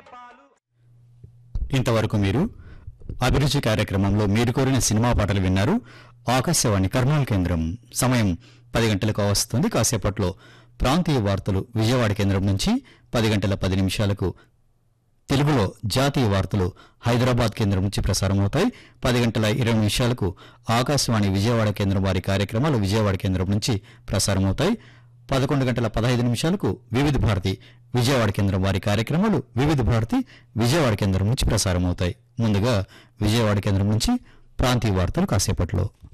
ఇంతవరకు మీరు అభిరుచి కార్యక్రమంలో మీరు కోరిన సినిమా పాటలు విన్నారు ఆకాశవాణి కర్నూలు కేంద్రం సమయం పది గంటలకు వస్తుంది కాసేపట్లో ప్రాంతీయ వార్తలు విజయవాడ కేంద్రం నుంచి పది గంటల పది నిమిషాలకు తెలుగులో జాతీయ వార్తలు హైదరాబాద్ కేంద్రం నుంచి ప్రసారమవుతాయి పది గంటల ఇరవై నిమిషాలకు ఆకాశవాణి విజయవాడ కేంద్రం వారి కార్యక్రమాలు విజయవాడ కేంద్రం నుంచి ప్రసారమవుతాయి పదకొండు గంటల పదహైదు నిమిషాలకు వివిధ భారతి విజయవాడ కేంద్రం వారి కార్యక్రమాలు వివిధ భారతి విజయవాడ కేంద్రం నుంచి ప్రసారమవుతాయి ముందుగా విజయవాడ కేంద్రం నుంచి ప్రాంతీయ వార్తలు కాసేపట్లో